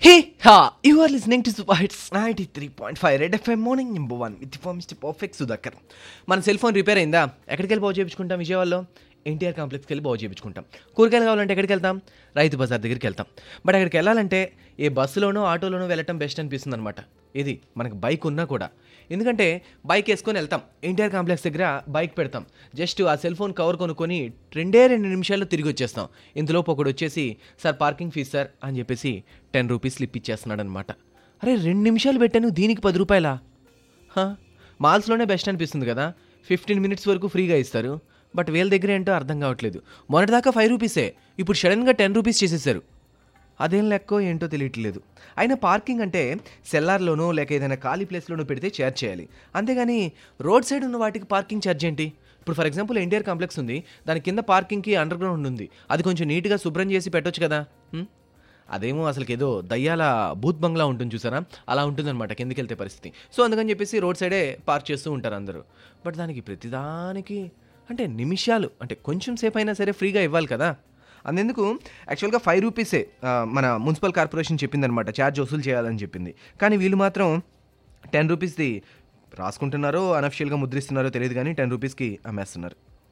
Hey ha you are listening to super hits ninety three point five Red FM morning number one with four mister perfect Sudhakar మన cell phone repair అయిందా ఎక్కడికి వెళ్ళి బాగు చేయించుకుంటాం విజయవాడలో ఎన్టీఆర్ కాంప్లెక్స్కి వెళ్ళి బాగు చేయించుకుంటాం కూరగాయలు కావాలంటే ఎక్కడికి వెళ్తాం రైతు బజార్ దగ్గరికి వెళ్తాం బట్ అక్కడికి వెళ్ళాలంటే ఏ బస్సులోనో ఆటోలోనో వెళ్ళటం బెస్ట్ అనిపిస్తుంది అనమాట ఇది మనకు బైక్ ఉన్నా కూడా ఎందుకంటే బైక్ వేసుకొని వెళ్తాం ఎన్టీఆర్ కాంప్లెక్స్ దగ్గర బైక్ పెడతాం జస్ట్ ఆ సెల్ ఫోన్ కవర్ కొనుక్కొని రెండే రెండు నిమిషాల్లో తిరిగి వచ్చేస్తాం ఇంతలోపు ఒకడు వచ్చేసి సార్ పార్కింగ్ ఫీజ్ సార్ అని చెప్పేసి టెన్ రూపీస్ స్లిప్ ఇచ్చేస్తున్నాడు అనమాట అరే రెండు నిమిషాలు పెట్టాను దీనికి పది రూపాయలా హా, మాల్స్లోనే బెస్ట్ అనిపిస్తుంది కదా ఫిఫ్టీన్ మినిట్స్ వరకు ఫ్రీగా ఇస్తారు బట్ వీళ్ళ దగ్గర ఏంటో అర్థం కావట్లేదు మొన్నటిదాకా ఫైవ్ రూపీసే ఇప్పుడు సడన్గా టెన్ రూపీస్ చేసేసారు అదేం లెక్కో ఏంటో తెలియట్లేదు అయినా పార్కింగ్ అంటే సెల్లార్లోనో లేక ఏదైనా ఖాళీ ప్లేస్లోనో పెడితే చార్జ్ చేయాలి అంతేగాని రోడ్ సైడ్ ఉన్న వాటికి పార్కింగ్ ఛార్జ్ ఏంటి ఇప్పుడు ఫర్ ఎగ్జాంపుల్ ఎన్టీఆర్ కాంప్లెక్స్ ఉంది దాని కింద పార్కింగ్కి అండర్ గ్రౌండ్ ఉంది అది కొంచెం నీట్గా శుభ్రం చేసి పెట్టొచ్చు కదా హ్మ్? అదేమో అసలుకి ఏదో దయ్యాల బూత్ బంగ్లా ఉంటుంది చూసారా అలా ఉంటుందన్నమాట కిందకి వెళ్తే పరిస్థితి సో అందుకని చెప్పేసి రోడ్ సైడే పార్క్ చేస్తూ ఉంటారు అందరూ బట్ దానికి ప్రతిదానికి అంటే నిమిషాలు అంటే కొంచెం సేపు అయినా సరే ఫ్రీగా ఇవ్వాలి కదా అందుకు యాక్చువల్గా ఫైవ్ రూపీసే ఆ, మన మున్సిపల్ కార్పొరేషన్ చెప్పిందనమాట ఛార్జ్ వసూలు చేయాలని చెప్పింది కానీ వీళ్ళు మాత్రం టెన్ రూపీస్ది రాసుకుంటున్నారో అనఫిషియల్గా ముద్రిస్తున్నారో తెలియదు కానీ టెన్ రూపీస్కి అమ్మేస్తున్నారు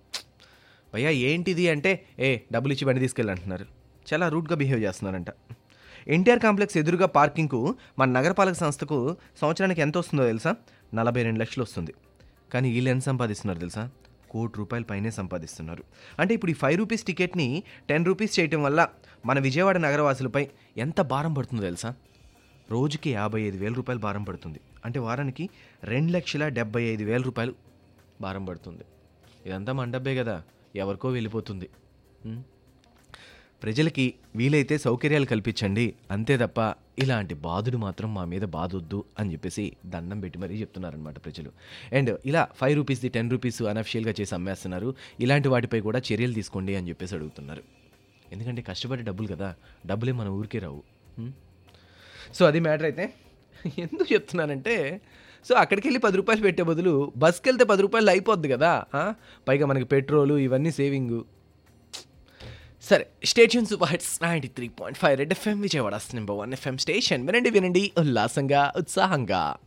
భయ్యా ఏంటిది అంటే ఏ డబ్బులు ఇచ్చి బండి తీసుకెళ్ళి అంటున్నారు చాలా రూట్గా బిహేవ్ చేస్తున్నారంట ఎన్టీఆర్ కాంప్లెక్స్ ఎదురుగా పార్కింగ్కు మన నగరపాలక సంస్థకు సంవత్సరానికి ఎంత వస్తుందో తెలుసా నలభై రెండు లక్షలు వస్తుంది కానీ వీళ్ళు ఎంత సంపాదిస్తున్నారు తెలుసా కోటి రూపాయల పైనే సంపాదిస్తున్నారు అంటే ఇప్పుడు ఈ ఫైవ్ రూపీస్ టికెట్ని టెన్ రూపీస్ చేయటం వల్ల మన విజయవాడ నగరవాసులపై ఎంత భారం పడుతుందో తెలుసా రోజుకి యాభై ఐదు వేల రూపాయలు భారం పడుతుంది అంటే వారానికి రెండు లక్షల డెబ్బై ఐదు వేల రూపాయలు భారం పడుతుంది ఇదంతా మన డబ్బే కదా ఎవరికో వెళ్ళిపోతుంది ఉం? ప్రజలకి వీలైతే సౌకర్యాలు కల్పించండి అంతే తప్ప ఇలాంటి బాధుడు మాత్రం మా మీద బాధొద్దు అని చెప్పేసి దండం పెట్టి మరీ చెప్తున్నారనమాట ప్రజలు అండ్ ఇలా ఫైవ్ రూపీస్ది టెన్ రూపీస్ అనఫిషియల్గా చేసి అమ్మేస్తున్నారు ఇలాంటి వాటిపై కూడా చర్యలు తీసుకోండి అని చెప్పేసి అడుగుతున్నారు ఎందుకంటే కష్టపడే డబ్బులు కదా డబ్బులే మన ఊరికే రావు ఉం? సో అది మ్యాటర్ అయితే ఎందుకు చెప్తున్నానంటే సో అక్కడికి వెళ్ళి పది రూపాయలు పెట్టే బదులు బస్కి వెళ్తే పది రూపాయలు అయిపోద్ది కదా ఆ? పైగా మనకి పెట్రోలు ఇవన్నీ సేవింగ్ సరే station super hits ninety three point five Red FM Vijayawada number one FM station వినండి వినండి ఉల్లాసంగా ఉత్సాహంగా